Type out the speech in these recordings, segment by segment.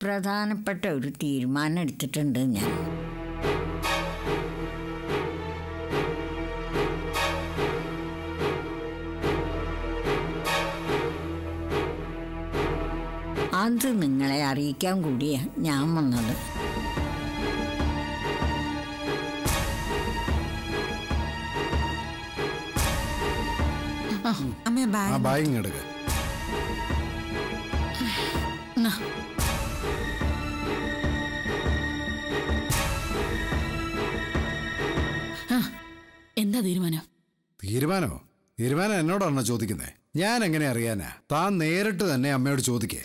പ്രധാനപ്പെട്ട ഒരു തീരുമാനം എടുത്തിട്ടുണ്ട് ഞാൻ അത് നിങ്ങളെ അറിയിക്കാൻ കൂടിയാ ഞാൻ വന്നത് അമ്മ ആ ബാഗ് ബാഗ് എടുക്ക എന്താ തീരുമാനം തീരുമാനമോ തീരുമാനം എന്നോടാണോ ചോദിക്കുന്നേ ഞാൻ എങ്ങനെ അറിയാനാ താൻ നേരിട്ട് തന്നെ അമ്മയോട് ചോദിക്കേ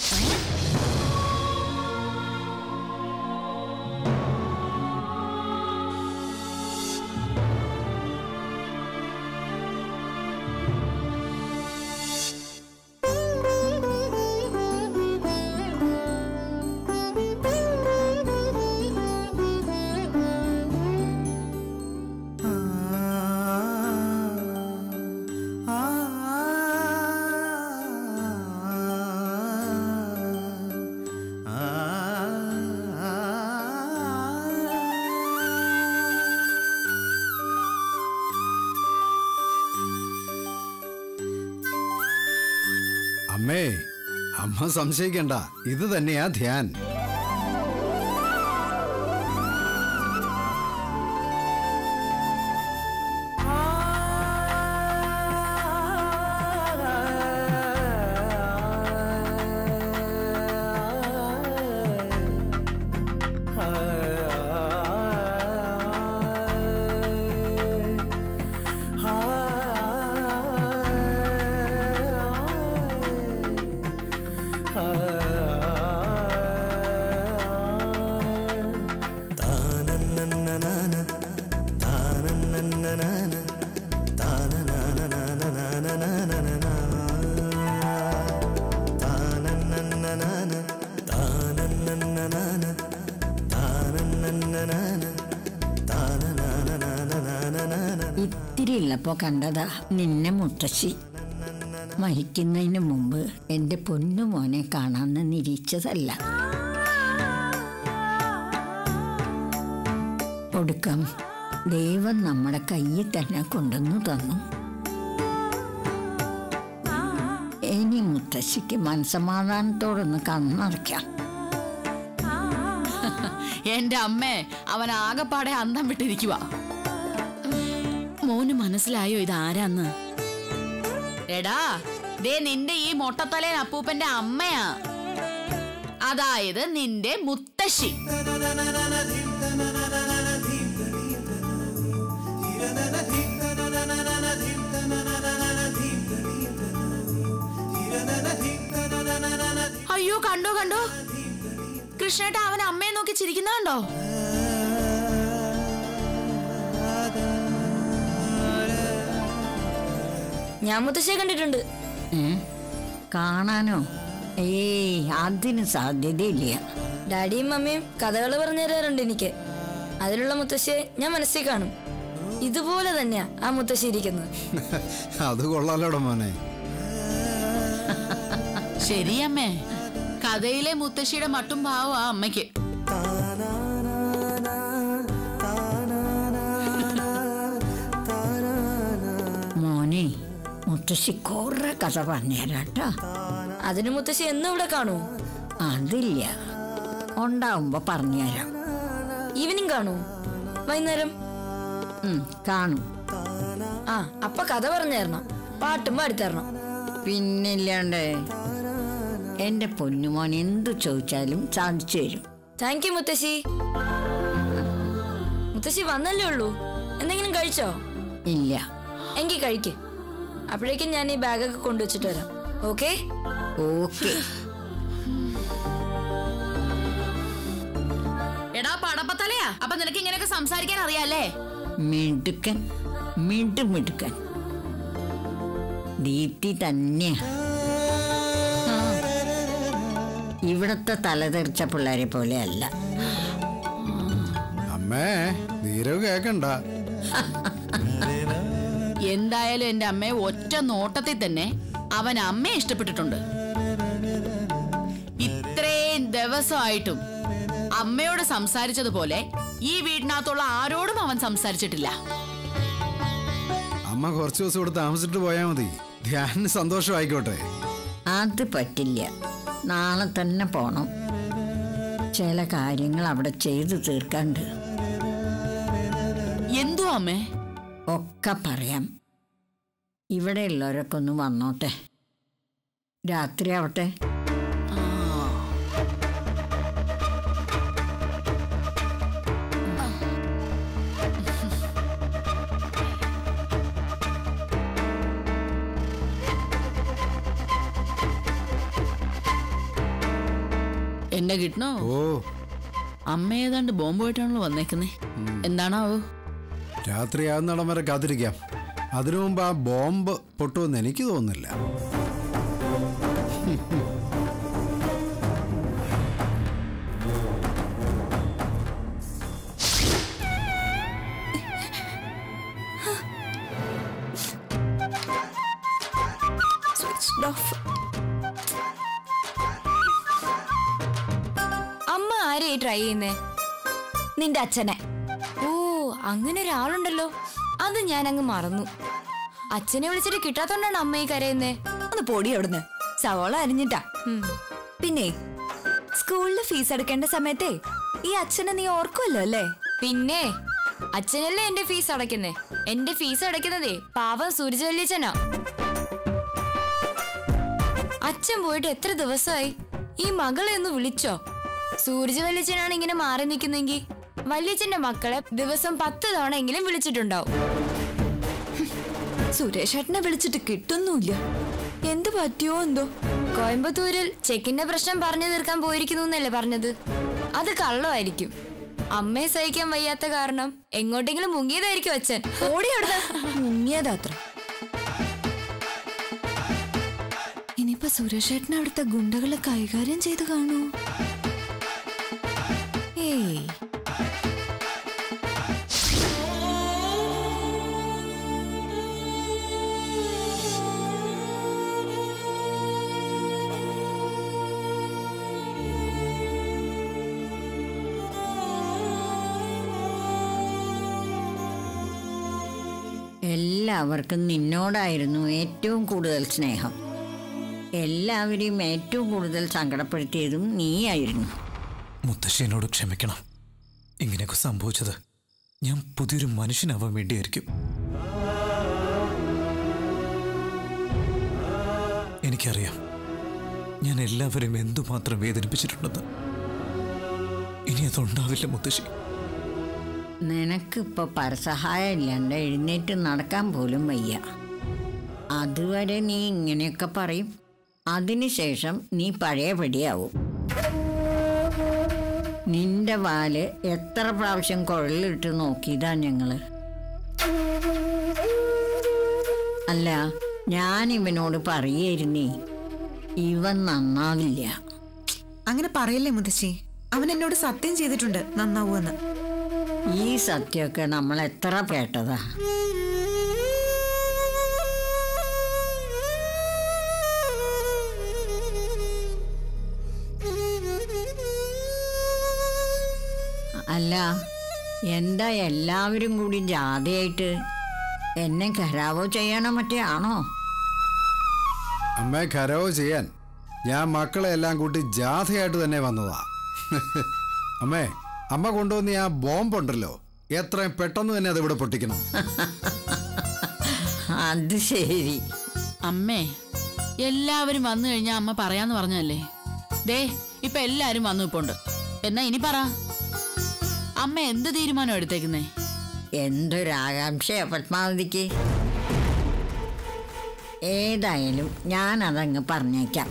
അമ്മേ അമ്മ സംശയിക്കണ്ട ഇത് തന്നെയാ ധ്യാൻ ഇത്തിരി ഉള്ളപ്പോ കണ്ടതാ നിന്നെ മുത്തശ്ശി മരിക്കുന്നതിന് മുമ്പ് എന്റെ പൊന്നു മോനെ കാണാന്ന് നിരീച്ചതല്ല ഒടുക്കം ദൈവം നമ്മുടെ കയ്യിൽ തന്നെ കൊണ്ടുവന്നു തന്നു ഇനി മുത്തശ്ശിക്ക് മനസമാധാനത്തോടൊന്ന് കണ്ണടയ്ക്കാം എന്റെ അമ്മേ അവൻ ആകെപ്പാടെ അന്തം വിട്ടിരിക്കുക മോന് മനസ്സിലായോ ഇത് ആരാന്ന് എടാ ദേ നിന്റെ ഈ മൊട്ടത്തലേൻ അപ്പൂപ്പന്റെ അമ്മയാ അതായത് നിന്റെ മുത്തശ്ശി അയ്യോ കണ്ടോ കണ്ടോ കൃഷ്ണേട്ട അവൻ അമ്മയെ നോക്കി ചിരിക്കുന്നുണ്ടോ ഞാൻ മുത്തശ്ശിയെ കണ്ടിട്ടുണ്ട് ഏ കാണാനോ ഏയ് അതിന് സാധ്യതയില്ല ഡാഡിയും മമ്മിയും കഥകൾ പറഞ്ഞു തരാറുണ്ട് എനിക്ക് അതിലുള്ള മുത്തശ്ശിയെ ഞാൻ മനസ്സിൽ കാണും ഇതുപോലെ തന്നെയാ ആ മുത്തശ്ശി ഇരിക്കുന്നത് അത് കൊള്ളാലോടാ മോനെ ശരിയമ്മേ കഥയിലെ മുത്തശ്ശിയുടെ മട്ടും ഭാവം ആ അമ്മയ്ക്ക് മോനെ മുത്തശ്ശി കുറെ കഥ പറഞ്ഞുതരാട്ടാ അതിന് മുത്തശ്ശി എന്നും ഇവിടെ കാണൂ അതില്ല ഉണ്ടാവുമ്പോ പറഞ്ഞുതരാം ഈവനിങ് കാണൂ വൈകുന്നേരം ഉം, കാണും ആ അപ്പൊ കഥ പറഞ്ഞു തരണം പാട്ടും പാടിത്തരണം പിന്നില്ലാണ്ട് എന്റെ പൊന്നുമോൻ എന്തു ചോദിച്ചാലും സാധിച്ചു തരും താങ്ക് യു മുത്തശ്ശി മുത്തശ്ശി വന്നല്ലേ ഉള്ളൂ എന്തെങ്കിലും കഴിച്ചോ ഇല്ല എങ്കിൽ കഴിക്ക് അപ്പോഴേക്കും ഞാൻ ഈ ബാഗൊക്കെ കൊണ്ടുവച്ചിട്ട് വരാം ഓക്കെ ഓക്കെ എടാ പടപ്പത്തലയാ അപ്പൊ നിനക്ക് ഇങ്ങനെയൊക്കെ സംസാരിക്കാൻ അറിയാല്ലേ മിടുക്കൻ മിടു മിടുക്കൻ ദീപ്തി തന്നെയാ ആ. ഇവിടത്തെ തലതെറിച്ച പിള്ളേരെ പോലെ അല്ല അമ്മേ നീരവ് കേക്കണ്ട എന്തായാലും എന്റെ അമ്മയെ ഒറ്റ നോട്ടത്തിൽ തന്നെ അവൻ അമ്മയെ ഇഷ്ടപ്പെട്ടിട്ടുണ്ട് ഇത്രയും ദിവസമായിട്ടും അമ്മയോട് സംസാരിച്ചതുപോലെ ഈ വീടിനകത്തുള്ള ആരോടും അവൻ സംസാരിച്ചിട്ടില്ല അമ്മ കുറച്ച് ദിവസം ഇവിടെ താമസിച്ചിട്ട് പോയാൽ മതി ധ്യാനിന് സന്തോഷമായിക്കോട്ടെ അത് പറ്റില്ല നാളെ തന്നെ പോണം ചില കാര്യങ്ങൾ അവിടെ ചെയ്തു തീർക്കാണ്ട് എന്തോ അമ്മേ ഒക്കെ പറയാം ഇവിടെ ഉള്ളവരൊക്കെ ഒന്ന് വന്നോട്ടെ രാത്രി ആവട്ടെ എന്നെ കിട്ടണോ ഓ അമ്മ ഏതാണ്ട് ബോംബ് പോയിട്ടാണല്ലോ വന്നേക്കുന്നേ എന്താണാവോ രാത്രിയാവുന്നിടം വരെ കാത്തിരിക്കാം അതിനു മുമ്പ് ആ ബോംബ് പൊട്ടുമെന്ന് എനിക്ക് തോന്നുന്നില്ല Switched off. അമ്മ ആരെയായി ട്രൈ ചെയ്യുന്നേ നിന്റെ അച്ഛനെ ഓ അങ്ങനെ ഒരാളുണ്ടല്ലോ അത് ഞാൻ അങ്ങ് മറന്നു അച്ഛനെ വിളിച്ചിട്ട് കിട്ടാത്തോണ്ടാണ് അമ്മ ഈ കരയുന്നേ ഒന്ന് പൊടി അവിടുന്ന് സവോള അരിഞ്ഞിട്ടാ പിന്നെ സ്കൂളില് ഫീസ് അടക്കേണ്ട സമയത്തെ ഈ അച്ഛനെ നീ ഓർക്കുമല്ലോ അല്ലേ പിന്നെ അച്ഛനല്ലേ എന്റെ ഫീസ് അടയ്ക്കുന്നേ എന്റെ ഫീസ് അടയ്ക്കുന്നതേ പാവം സൂരജ് വല്യച്ഛനാ അച്ഛൻ പോയിട്ട് എത്ര ദിവസമായി ഈ മകളെ ഒന്ന് വിളിച്ചോ സൂരജ് വല്യച്ഛനാണ് ഇങ്ങനെ മാറി നിൽക്കുന്നെങ്കിൽ വല്യച്ഛന്റെ മക്കളെ ദിവസം പത്ത് തവണ എങ്കിലും വിളിച്ചിട്ടുണ്ടാവും സുരേഷ് ഏട്ടനെ വിളിച്ചിട്ട് കിട്ടുന്നുമില്ല എന്ത് പറ്റിയോ എന്തോ കോയമ്പത്തൂരിൽ ചെക്കിന്റെ പ്രശ്നം പറഞ്ഞു തീർക്കാൻ പോയിരിക്കുന്നു എന്നല്ലേ പറഞ്ഞത് അത് കള്ളമായിരിക്കും അമ്മയെ സഹിക്കാൻ വയ്യാത്ത കാരണം എങ്ങോട്ടെങ്കിലും മുങ്ങിയതായിരിക്കും അച്ഛൻ ഓടി അവിടുന്ന് മുങ്ങിയതാത്ര ഇനിയിപ്പോ സുരേഷ് ഏട്ടനെ അവിടുത്തെ ഗുണ്ടകളെ കൈകാര്യം ചെയ്ത് കാണൂ ഏയ് എല്ലാവർക്കും നിന്നോടായിരുന്നു ഏറ്റവും കൂടുതൽ സ്നേഹം എല്ലാവരെയും ഏറ്റവും കൂടുതൽ സങ്കടപ്പെടുത്തിയതും നീയായിരുന്നു മുത്തശ്ശി എന്നോട് ക്ഷമിക്കണം ഇങ്ങനെയൊക്കെ സംഭവിച്ചത് ഞാൻ പുതിയൊരു മനുഷ്യനാവാൻ വേണ്ടിയായിരിക്കും എനിക്കറിയാം ഞാൻ എല്ലാവരെയും എന്തുമാത്രം വേദനിപ്പിച്ചിട്ടുണ്ടെന്ന് ഇനി അതുണ്ടാവില്ല മുത്തശ്ശി നിനക്കിപ്പോൾ പരസഹായം ഇല്ലാണ്ട് എഴുന്നേറ്റ് നടക്കാൻ പോലും വയ്യ അതുവരെ നീ ഇങ്ങനെയൊക്കെ പറയും അതിനുശേഷം നീ പഴയപടിയാവും നിന്റെ വാല് എത്ര പ്രാവശ്യം കുഴലിട്ട് നോക്കിയതാ ഞങ്ങള് അല്ല ഞാൻ ഇവനോട് പറയായിരുന്നേ ഇവൻ നന്നാവില്ല അങ്ങനെ പറയല്ലേ മുത്തശ്ശി അവൻ എന്നോട് സത്യം ചെയ്തിട്ടുണ്ട് നന്നാവൂന്ന് ഈ സത്യമൊക്കെ നമ്മൾ എത്ര കേട്ടതാ അല്ല എന്താ എല്ലാവരും കൂടി ജാഥയായിട്ട് എന്നെ ഖരാവോ ചെയ്യണോ മറ്റേ ആണോ അമ്മയെ ഖരവ് ചെയ്യാൻ ഞാൻ മക്കളെ എല്ലാം കൂട്ടി ജാഥയായിട്ട് തന്നെ വന്നതാ അമ്മേ അമ്മ കൊണ്ടുവന്ന ആ ബോംബുണ്ടല്ലോ എത്രയും പെട്ടെന്ന് തന്നെ അത് ഇവിടെ പൊട്ടിക്കണം അത് ശരി അമ്മേ എല്ലാവരും വന്നു കഴിഞ്ഞാൽ അമ്മ പറയാന്ന് പറഞ്ഞല്ലേ ദേ ഇപ്പൊ എല്ലാരും വന്നു ഇപ്പോണ്ട് എന്നാ ഇനി പറ അമ്മ എന്ത് തീരുമാനം എടുത്തേക്കുന്നേ എന്തൊരാകാംക്ഷയാ പത്മാവതിക്ക് ഏതായാലും ഞാനതങ്ങ് പറഞ്ഞേക്കാം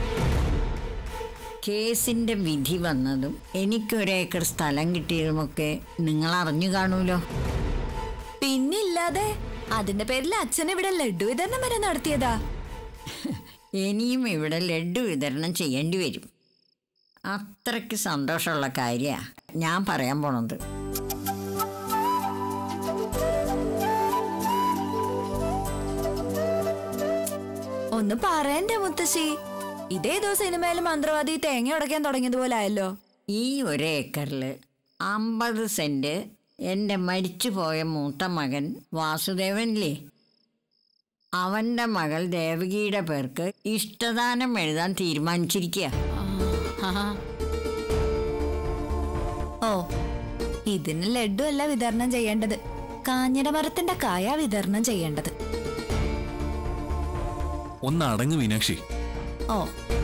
കേസിന്റെ വിധി വന്നതും എനിക്കൊരേക്കർ സ്ഥലം കിട്ടിയതുമൊക്കെ നിങ്ങൾ അറിഞ്ഞു കാണൂലോ പിന്നില്ലാതെ അതിന്റെ പേരിൽ അച്ഛൻ ഇവിടെ ലഡു വിതരണം വരെ നടത്തിയതാ ഇനിയും ഇവിടെ ലഡു വിതരണം ചെയ്യേണ്ടി വരും അത്രയ്ക്ക് സന്തോഷമുള്ള കാര്യമാണ് ഞാൻ പറയാൻ പോണത് ഒന്ന് പറയണ്ടേ മുത്തശ്ശി ഇതേതോ സിനിമയിൽ മന്ത്രവാദി തേങ്ങ ഉടയ്ക്കാൻ തുടങ്ങിയതുപോലെ ആയല്ലോ ഈ ഒരു ഏക്കറിൽ അമ്പത് സെന്റ് എൻ്റെ മരിച്ചുപോയ മൂത്ത മകൻ വാസുദേവനില്ലേ അവൻ്റെ മകൾ ദേവകിയുടെ പേർക്ക് ഇഷ്ടദാനം എഴുതാൻ തീരുമാനിച്ചിരിക്കുക ആഹാ. ഓ ഇതിന് ലഡു അല്ല വിതരണം ചെയ്യേണ്ടത് കാഞ്ഞിര മരത്തിന്റെ കായ വിതരണം ചെയ്യേണ്ടത് ഒന്ന് അടങ്ങ് മീനാക്ഷി ഓ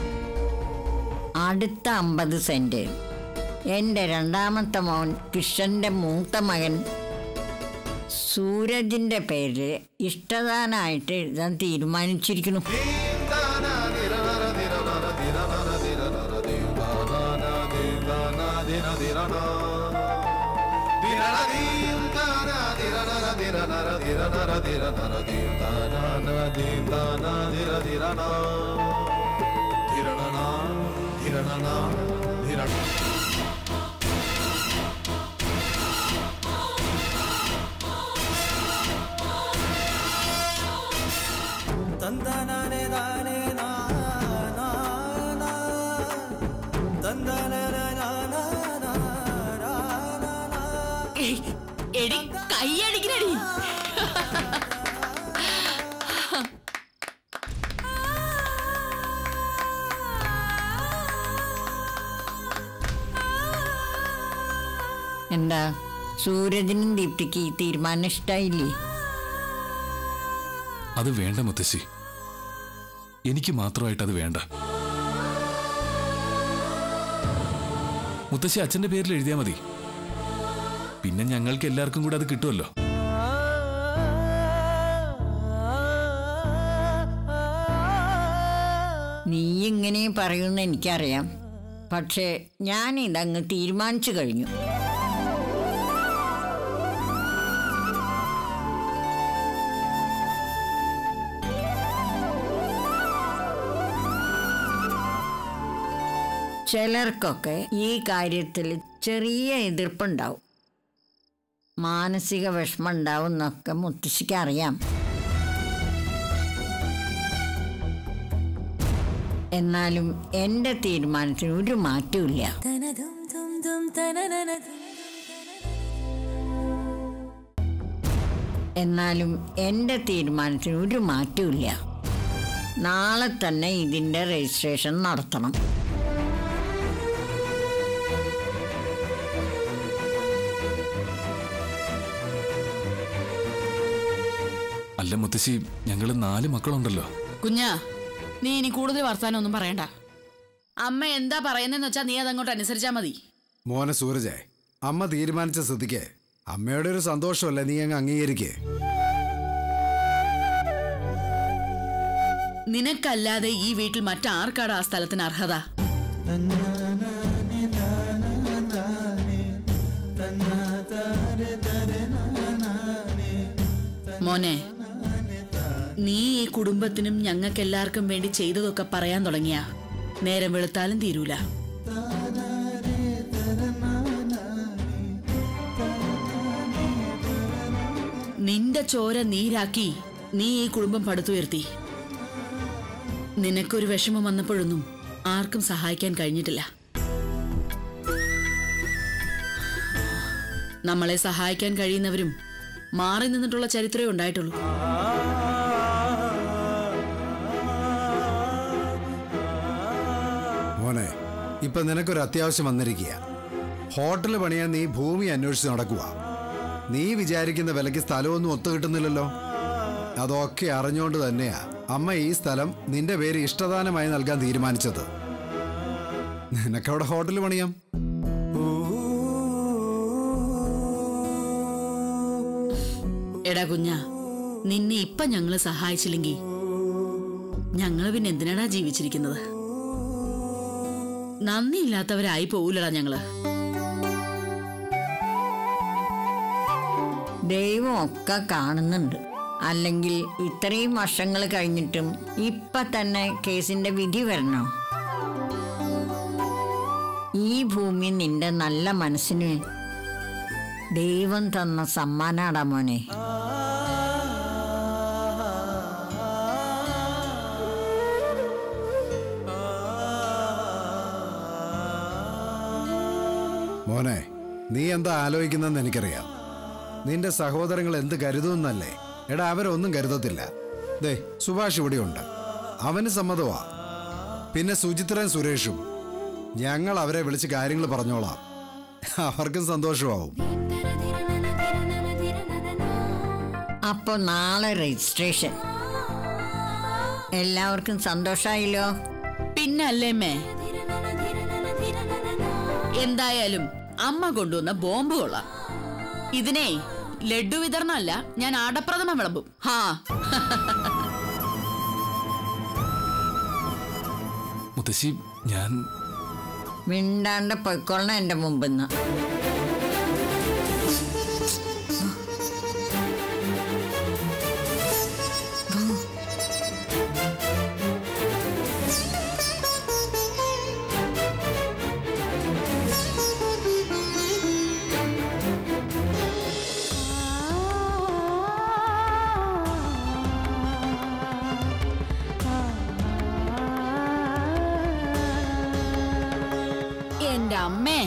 അടുത്ത അമ്പത് സെന്റ് എൻ്റെ രണ്ടാമത്തെ മോൻ കിഷന്റെ മൂത്ത മകൻ സൂരജിന്റെ പേരിൽ ഇഷ്ടദാനായിട്ട് എഴുതാൻ തീരുമാനിച്ചിരിക്കുന്നു ഏയ്, എടി കൈയടിക്കണടി എന്താ സൂരജിനും ദീപ്തിക്ക് ഈ തീരുമാനം ഇഷ്ടായില്ലേ അത് വേണ്ട മുത്തശ്ശി എനിക്ക് മാത്രമായിട്ട് അത് വേണ്ട മുത്തശ്ശി അച്ഛന്റെ പേരിൽ എഴുതിയാൽ മതി പിന്നെ ഞങ്ങൾക്ക് എല്ലാവർക്കും കൂടെ അത് കിട്ടുമല്ലോ നീ ഇങ്ങനെ പറയുമെന്ന് എനിക്കറിയാം പക്ഷേ ഞാൻ ഇതങ്ങ് തീരുമാനിച്ചു കഴിഞ്ഞു ചിലർക്കൊക്കെ ഈ കാര്യത്തിൽ ചെറിയ എതിർപ്പുണ്ടാവും മാനസിക വിഷമം ഉണ്ടാവും എന്നൊക്കെ മുത്തശ്ശിക്ക് അറിയാം എന്നാലും എൻ്റെ തീരുമാനത്തിന് ഒരു മാറ്റമില്ല എന്നാലും എൻ്റെ തീരുമാനത്തിന് ഒരു മാറ്റമില്ല നാളെ തന്നെ ഇതിൻ്റെ രജിസ്ട്രേഷൻ നടത്തണം അല്ല മുത്തശ്ശി ഞങ്ങള് നാല് മക്കളുണ്ടല്ലോ കുഞ്ഞാ നീ ഇനി കൂടുതൽ വർത്താനം ഒന്നും പറയണ്ട അമ്മ എന്താ പറയുന്നതെന്ന് വെച്ചാ നീ അതങ്ങോട്ട് അനുസരിച്ചാ മതി മോനെ സൂരജെ അമ്മ തീരുമാനിച്ച സ്ഥിതിക്ക് അമ്മയുടെ ഒരു സന്തോഷമല്ലേ നീ അങ്ങ് അംഗീകരിക്കേ നിനക്കല്ലാതെ ഈ വീട്ടിൽ മറ്റാർക്കാണ് ആ സ്ഥലത്തിന് അർഹത മോനെ നീ ഈ കുടുംബത്തിനും ഞങ്ങൾക്കെല്ലാവർക്കും വേണ്ടി ചെയ്തതൊക്കെ പറയാൻ തുടങ്ങിയ നേരം വെളുത്താലും തീരൂല നിന്റെ ചോര നീരാക്കി നീ ഈ കുടുംബം പടുത്തുയർത്തി നിനക്കൊരു വിഷമം വന്നപ്പോഴൊന്നും ആർക്കും സഹായിക്കാൻ കഴിഞ്ഞിട്ടില്ല നമ്മളെ സഹായിക്കാൻ കഴിയുന്നവരും മാറി നിന്നിട്ടുള്ള ചരിത്രമേ ഉണ്ടായിട്ടുള്ളൂ മോനെ ഇപ്പൊ നിനക്കൊരു അത്യാവശ്യം വന്നിരിക്കുക ഹോട്ടൽ പണിയാൻ നീ ഭൂമി അന്വേഷിച്ച് നടക്കുക നീ വിചാരിക്കുന്ന വിലയ്ക്ക് സ്ഥലമൊന്നും ഒത്തു കിട്ടുന്നില്ലല്ലോ അതൊക്കെ അറിഞ്ഞുകൊണ്ട് തന്നെയാ അമ്മ ഈ സ്ഥലം നിന്റെ പേര് ഇഷ്ടദാനമായി നൽകാൻ തീരുമാനിച്ചത് നിനക്കവിടെ ഹോട്ടൽ പണിയാം എടാ കുഞ്ഞ നിന്നെ ഇപ്പൊ ഞങ്ങള് സഹായിച്ചില്ലെങ്കിൽ ഞങ്ങള് പിന്നെ എന്തിനാടാ ജീവിച്ചിരിക്കുന്നത് നന്ദിയില്ലാത്തവരായി പോവില്ലടാ ഞങ്ങള് ദൈവം ഒക്കെ കാണുന്നുണ്ട് അല്ലെങ്കിൽ ഇത്രയും വർഷങ്ങൾ കഴിഞ്ഞിട്ടും ഇപ്പൊ തന്നെ കേസിന്റെ വിധി വരണോ ഈ ഭൂമി നിന്റെ നല്ല മനസ്സിന് ദൈവം തന്ന സമ്മാനാടാ മോനെ മോനെ നീ എന്താ ആലോചിക്കുന്നതെന്ന് എനിക്കറിയാം നിന്റെ സഹോദരങ്ങൾ എന്ത് കരുതുമെന്നല്ലേ എടാ അവരൊന്നും കരുതത്തില്ല ദേ സുഭാഷ് ഇവിടെയുണ്ട് അവന് സമ്മതമാ പിന്നെ സുചിത്രയും സുരേഷും ഞങ്ങൾ അവരെ വിളിച്ച് കാര്യങ്ങൾ പറഞ്ഞോളാം അവർക്കും സന്തോഷമാവും അപ്പൊ നാളെ രജിസ്ട്രേഷൻ എല്ലാവർക്കും സന്തോഷമായില്ലോ പിന്നല്ലേമ്മേ എന്തായാലും അമ്മ കൊണ്ടുവന്ന ബോംബ് കൊള്ളാം ഇതിനെ ലഡു വിതരണമല്ല ഞാൻ ആടപ്രഥമ വിളമ്പും ഹാ മുത്തശ്ശി ഞാൻ മിണ്ടാണ്ട് പൊയ്ക്കൊള്ളണം എൻ്റെ മുമ്പിന്ന് എന്റെ അമ്മേ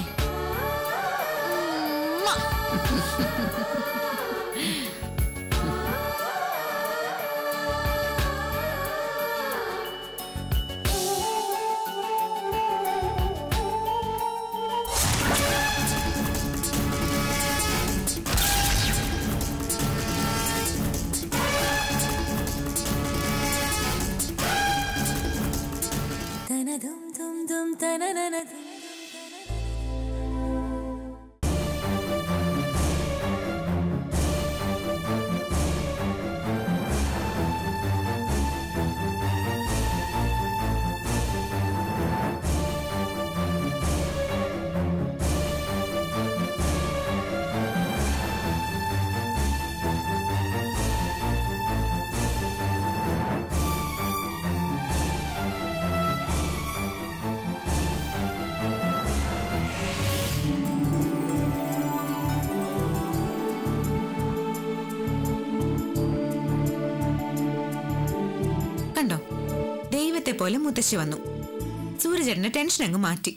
കണ്ടോ ദൈവത്തെ പോലെ മുത്തശ്ശി വന്നു സൂര്യചേട്ടന്റെ ടെൻഷൻ അങ്ങ് മാറ്റി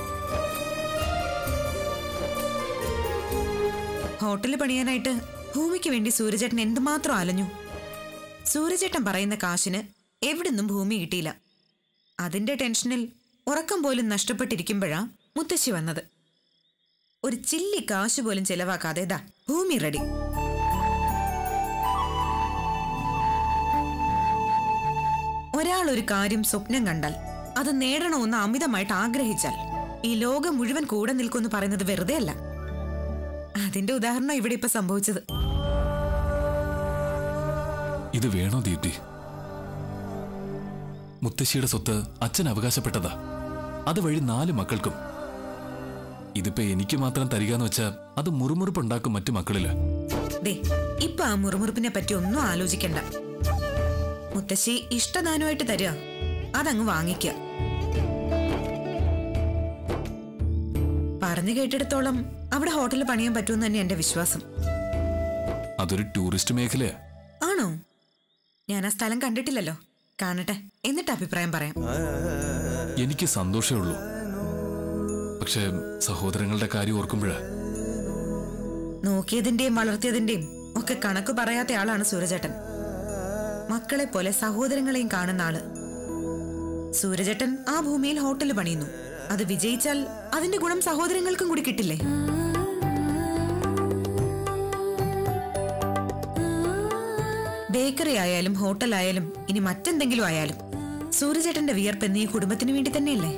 ഹോട്ടൽ പണിയാനായിട്ട് ഭൂമിക്ക് വേണ്ടി സൂര്യചേട്ടൻ എന്തുമാത്രം അലഞ്ഞു സൂര്യചേട്ടൻ പറയുന്ന കാശിന് എവിടുന്നും ഭൂമി കിട്ടിയില്ല അതിന്റെ ടെൻഷനിൽ ഉറക്കം പോലും നഷ്ടപ്പെട്ടിരിക്കുമ്പോഴാ മുത്തശ്ശി വന്നത് ഒരു ചില്ലി കാശ് പോലും ചെലവാക്കാതെ ദാ ഭൂമി റെഡി ഒരാൾ ഒരു കാര്യം സ്വപ്നം കണ്ടാൽ അത് നേടണമെന്ന് അമിതമായിട്ട് ആഗ്രഹിച്ചാൽ ഈ ലോകം മുഴുവൻ കൂടെ നിൽക്കുമെന്ന് പറയുന്നത് വെറുതെ അല്ല അതിന്റെ ഉദാഹരണം ഇവിടെ ഇപ്പൊ സംഭവിച്ചത് ഇത് വേണോ ദീപ്തി മുത്തശ്ശിയുടെ സ്വത്ത് അച്ഛൻ അവകാശപ്പെട്ടതാ അതുവഴി നാല് മക്കൾക്കും ഇതിപ്പോ എനിക്ക് മാത്രം തരികയെന്ന് വെച്ചാ അത് മുറുമുറുപ്പുണ്ടാക്കും മറ്റു മക്കളില് ദേ ഇപ്പൊ ആ മുറുമുറുപ്പിനെ പറ്റി ഒന്നും ആലോചിക്കണ്ട മുത്തശ്ശി ഇഷ്ടദാനമായിട്ട് തരിക അതങ്ങ് വാങ്ങിക്കുക പറഞ്ഞു കേട്ടിടത്തോളം അവിടെ ഹോട്ടൽ പണിയാൻ പറ്റുമെന്ന് തന്നെ എന്റെ വിശ്വാസം അതൊരു ടൂറിസ്റ്റ് മേഖലയാ ആണോ ഞാൻ ആ സ്ഥലം കണ്ടിട്ടില്ലല്ലോ കാണട്ടെ എന്നിട്ട് അഭിപ്രായം പറയാം എനിക്ക് സന്തോഷമേ ഉള്ളൂ പക്ഷേ സഹോദരങ്ങളുടെ കാര്യം ഓർക്കുമ്പോഴാ നോക്കിയതിന്റെയും വളർത്തിയതിന്റെയും ഒക്കെ കണക്ക് പറയാത്ത ആളാണ് സൂരജേട്ടൻ മക്കളെ പോലെ സഹോദരങ്ങളെയും കാണുന്ന ആള് സൂരജേട്ടൻ ആ ഭൂമിയിൽ ഹോട്ടൽ പണിയുന്നു അത് വിജയിച്ചാൽ അതിന്റെ ഗുണം സഹോദരങ്ങൾക്കും കൂടി കിട്ടില്ലേ ബേക്കറി ആയാലും ഹോട്ടലായാലും ഇനി മറ്റെന്തെങ്കിലും ആയാലും സൂര്യചേട്ടന്റെ വിയർപ്പ് എന്നീ കുടുംബത്തിന് വേണ്ടി തന്നെയല്ലേ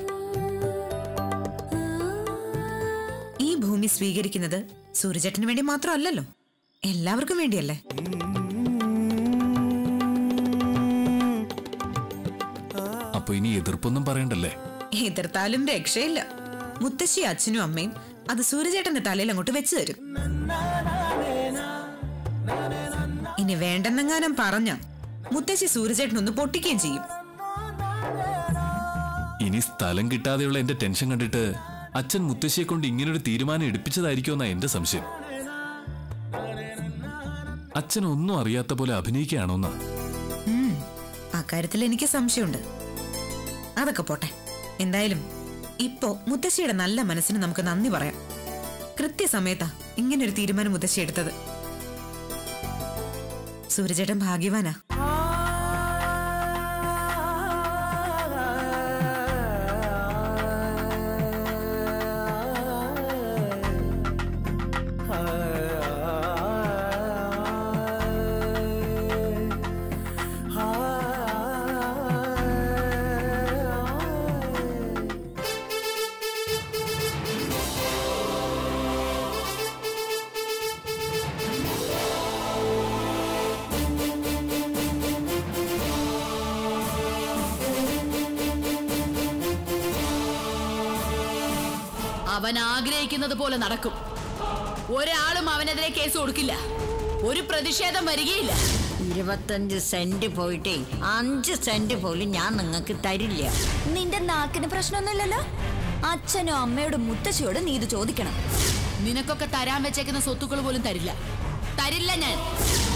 ഈ ഭൂമി സ്വീകരിക്കുന്നത് സൂര്യചേട്ടന് വേണ്ടി മാത്രമല്ലല്ലോ എല്ലാവർക്കും വേണ്ടിയല്ലേ അപ്പൊ ഇനി എതിർപ്പൊന്നും പറയണ്ടല്ലേ എതിർത്താലും രക്ഷയില്ല മുത്തശ്ശി അച്ഛനും അമ്മയും അത് സൂര്യചേട്ടന്റെ തലയിൽ അങ്ങോട്ട് വെച്ചു തരും ഇനി വേണ്ടെന്നെങ്ങാനും പറഞ്ഞ മുത്തശ്ശി സൂര്യചേട്ടനൊന്ന് പൊട്ടിക്കുകയും ചെയ്യും ഇനി സ്ഥലം കിട്ടാതെയുള്ള എന്റെ ടെൻഷൻ കണ്ടിട്ട് അച്ഛൻ മുത്തശ്ശിയെ കൊണ്ട് ഇങ്ങനൊരു തീരുമാനം എടുപ്പിച്ചതായിരിക്കുമെന്നാ എന്റെ സംശയം അച്ഛൻ ഒന്നും അറിയാത്ത പോലെ അഭിനയിക്കുകയാണോന്നാ ഉം, അക്കാര്യത്തിൽ എനിക്ക് സംശയമുണ്ട് അതൊക്കെ പോട്ടെ എന്തായാലും ഇപ്പോ മുത്തശ്ശിയുടെ നല്ല മനസ്സിന് നമുക്ക് നന്ദി പറയാം കൃത്യസമയത്താ ഇങ്ങനൊരു തീരുമാനം മുത്തശ്ശി എടുത്തത് സൂര്യചേട്ടൻ ഭാഗ്യവാനാ അവൻ ആഗ്രഹിക്കുന്നത് പോലെ നടക്കും ഒരാളും അവനെതിരെ കേസ് കൊടുക്കില്ല ഒരു പ്രതിഷേധം വരികയില്ല ഇരുപത്തഞ്ച് സെന്റ് പോയിട്ടേ അഞ്ച് സെന്റ് പോലും ഞാൻ നിങ്ങൾക്ക് തരില്ല നിന്റെ നാക്കിന് പ്രശ്നമൊന്നുമില്ലല്ലോ അച്ഛനോ അമ്മയോടും മുത്തശ്ശിയോടും നീ ഇത് ചോദിക്കണം നിനക്കൊക്കെ തരാൻ വെച്ചേക്കുന്ന സ്വത്തുക്കൾ പോലും തരില്ല തരില്ല ഞാൻ